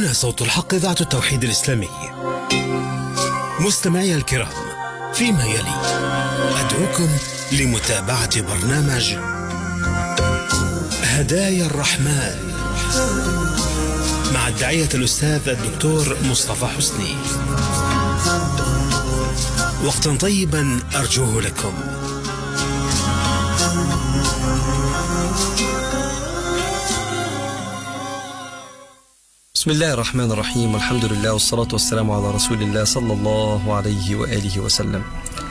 هنا صوت الحق إذاعة التوحيد الإسلامي مستمعي الكرام فيما يلي أدعوكم لمتابعة برنامج هدايا الرحمن مع الداعية الأستاذ الدكتور مصطفى حسني وقتا طيبا أرجوه لكم بسم الله الرحمن الرحيم والحمد لله والصلاة والسلام على رسول الله صلى الله عليه وآله وسلم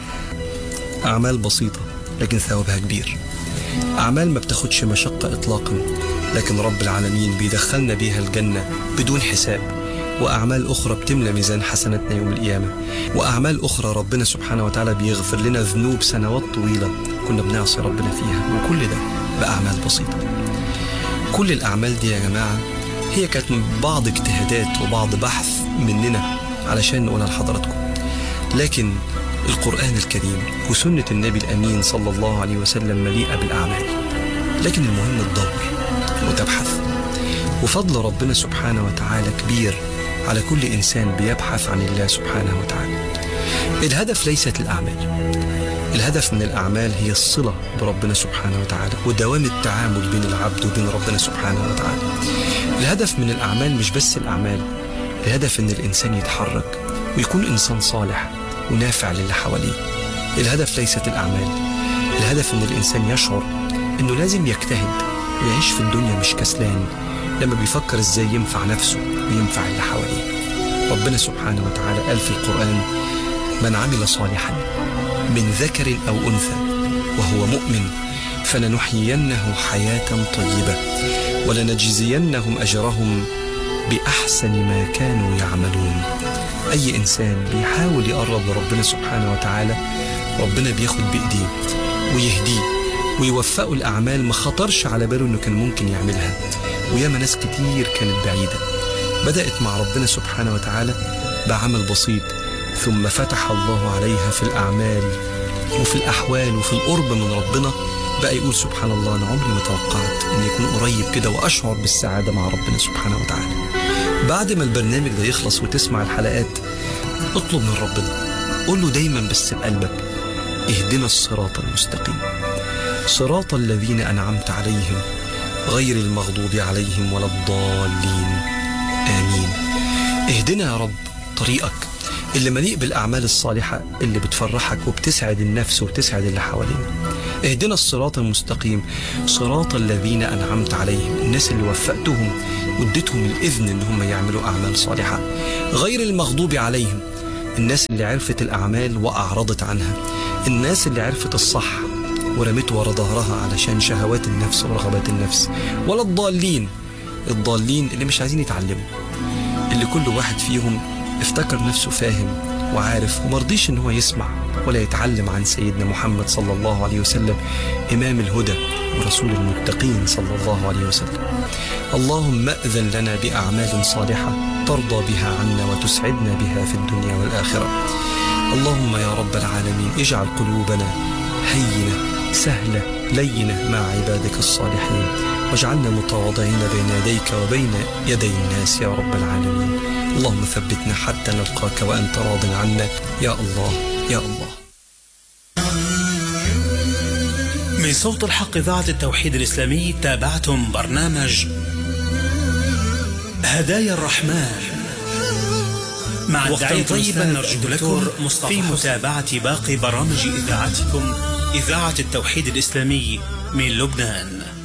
أعمال بسيطة لكن ثوابها كبير أعمال ما بتاخدش مشقة إطلاقا لكن رب العالمين بيدخلنا بيها الجنة بدون حساب وأعمال أخرى بتملى ميزان حسناتنا يوم القيامة وأعمال أخرى ربنا سبحانه وتعالى بيغفر لنا ذنوب سنوات طويلة كنا بنعصي ربنا فيها وكل ده بأعمال بسيطة كل الأعمال دي يا جماعة هي كانت من بعض اجتهادات وبعض بحث مننا علشان نقولها لحضراتكم لكن القرآن الكريم وسنة النبي الأمين صلى الله عليه وسلم مليئة بالأعمال لكن المهم تدور وتبحث وفضل ربنا سبحانه وتعالى كبير على كل إنسان بيبحث عن الله سبحانه وتعالى الهدف ليست الأعمال الهدف من الأعمال هي الصلة بربنا سبحانه وتعالى ودوام التعامل بين العبد وبين ربنا سبحانه وتعالى الهدف من الأعمال مش بس الأعمال الهدف إن الإنسان يتحرك ويكون إنسان صالح ونافع للي حواليه الهدف ليست الأعمال الهدف إن الإنسان يشعر إنه لازم يجتهد ويعيش في الدنيا مش كسلان لما بيفكر إزاي ينفع نفسه وينفع اللي حواليه ربنا سبحانه وتعالى قال في القرآن من عمل صالحا من ذكر أو أنثى وهو مؤمن فلنحيينه حياة طيبة ولنجزينهم أجرهم بأحسن ما كانوا يعملون أي إنسان بيحاول يقرب لربنا سبحانه وتعالى ربنا بياخد بإيديه ويهديه ويوفقه الأعمال ما خطرش على باله إنه كان ممكن يعملها وياما ناس كتير كانت بعيدة بدأت مع ربنا سبحانه وتعالى بعمل بسيط ثم فتح الله عليها في الأعمال وفي الأحوال وفي القرب من ربنا بقى يقول سبحان الله أنا عمري ما توقعت إن يكون قريب كده وأشعر بالسعادة مع ربنا سبحانه وتعالى بعد ما البرنامج ده يخلص وتسمع الحلقات اطلب من ربنا قول له دايما بس بقلبك اهدنا الصراط المستقيم صراط الذين أنعمت عليهم غير المغضوب عليهم ولا الضالين آمين اهدنا يا رب طريقك اللي مليء بالأعمال الصالحة اللي بتفرحك وبتسعد النفس وبتسعد اللي حوالينا اهدنا الصراط المستقيم صراط الذين أنعمت عليهم الناس اللي وفقتهم واديتهم الإذن إن هم يعملوا أعمال صالحة غير المغضوب عليهم الناس اللي عرفت الأعمال وأعرضت عنها الناس اللي عرفت الصح ورمت ورا ظهرها علشان شهوات النفس ورغبات النفس ولا الضالين الضالين اللي مش عايزين يتعلموا اللي كل واحد فيهم افتكر نفسه فاهم وعارف ومرضيش ان هو يسمع ولا يتعلم عن سيدنا محمد صلى الله عليه وسلم إمام الهدى ورسول المتقين صلى الله عليه وسلم اللهم أذن لنا بأعمال صالحة ترضى بها عنا وتسعدنا بها في الدنيا والآخرة اللهم يا رب العالمين اجعل قلوبنا هينة سهلة لينة مع عبادك الصالحين واجعلنا متواضعين بين يديك وبين يدي الناس يا رب العالمين اللهم ثبتنا حتى نلقاك وأنت راض عنا يا الله يا الله من صوت الحق إذاعة التوحيد الإسلامي تابعتم برنامج هدايا الرحمن مع الداعية طيبا نرجو لكم في متابعة باقي برامج إذاعتكم إذاعة التوحيد الإسلامي من لبنان